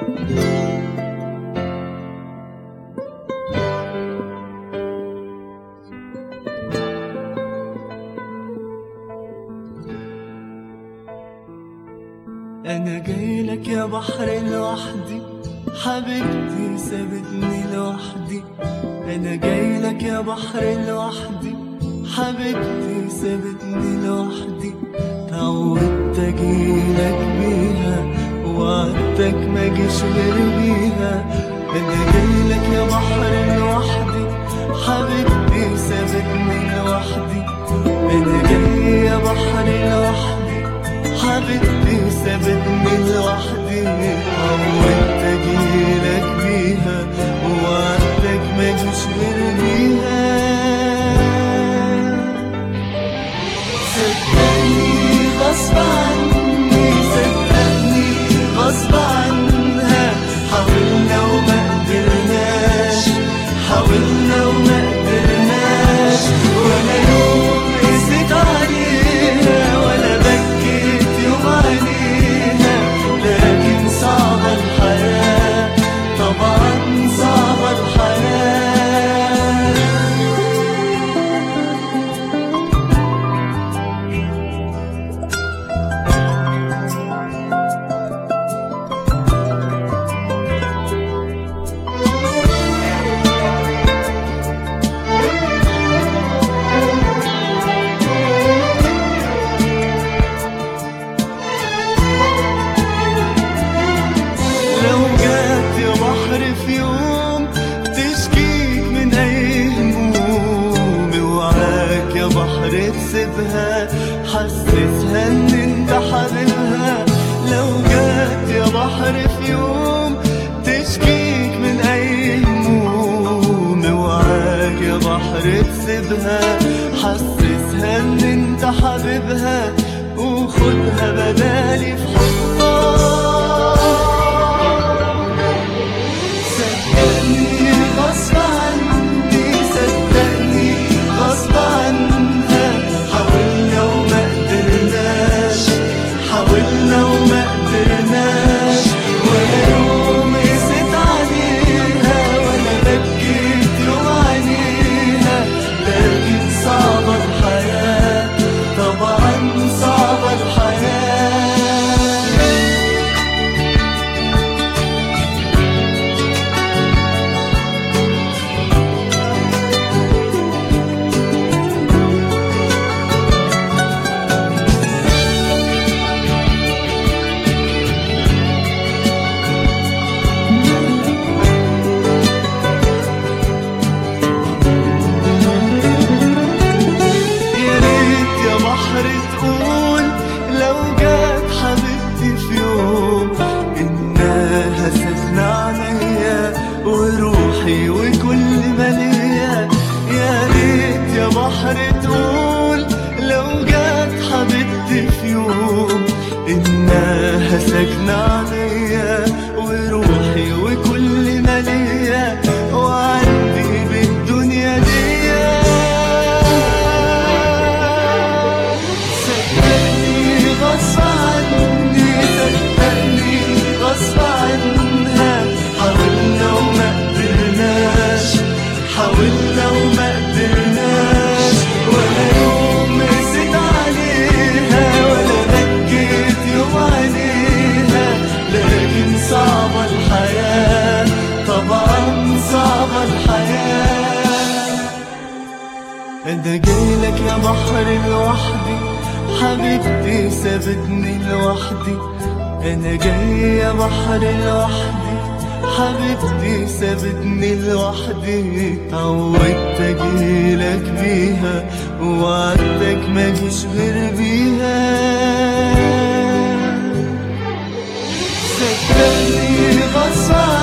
انا جاي لك يا بحر لوحدي حبيبتي سابتني لوحدي انا جاي لك يا بحر لوحدي حبيبتي سابتني لوحدي تعودت اجيلك بيها وعدتك ما جيش غير بيها انا جاي لك يا بحر لوحدي حبيبتي سابتني لوحدي انا جاي يا بحر لوحدي حبيبتي سابتني لوحدي عودت اجيلك بيها وعدتك ما جيش غير بيها صدقني غصب عني صدقني غصب عنها حاولنا وما قدرناش حاولنا وما قدرناش ولا يوم قست عليها ولا بكيت يوم عليها لكن صعبة الحياة طبعا صعبة الحياة لو جات يا بحر في يوم تشكيك من اي هموم اوعاك يا بحر تسيبها حسسها ان انت حبيبها لو جات يا بحر في يوم تشكيك من اي هموم اوعاك يا بحر تسيبها حسسها ان انت حبيبها وخدها بدالي في حضنك صدقني غصب عني صدقني غصب عنها حاولنا وما قدرناش حاولنا وما قدرناش ولا يوم قست عليها ولا بكيت يوم عليها لكن صعبة الحياة طبعا صعبة الحياة يا ريت يا بحر تقول لو جات حبيبتي في يوم انها سكنة عليا وروحي وكل ما ليا يا ريت يا بحر تقول لو جات حبيبتي في يوم انها سكنة عليا وروحي وكل ما ليا وعندي بالدنيا دي صدقني غصب عني صدقني غصب عنها حاولنا وما قدرناش حاولنا وما قدرناش ولا يوم قست عليها ولا بكيت يوم عليها لكن صعبة الحياة طبعا صعبة الحياة انا جايلك يا بحر لوحدي حبيبتي سابتني لوحدي انا جاي يا بحر لوحدي حبيبتي سابتني لوحدي تعودت اجيلك بيها وعدتك ما جيش غير بيها صدقني غصب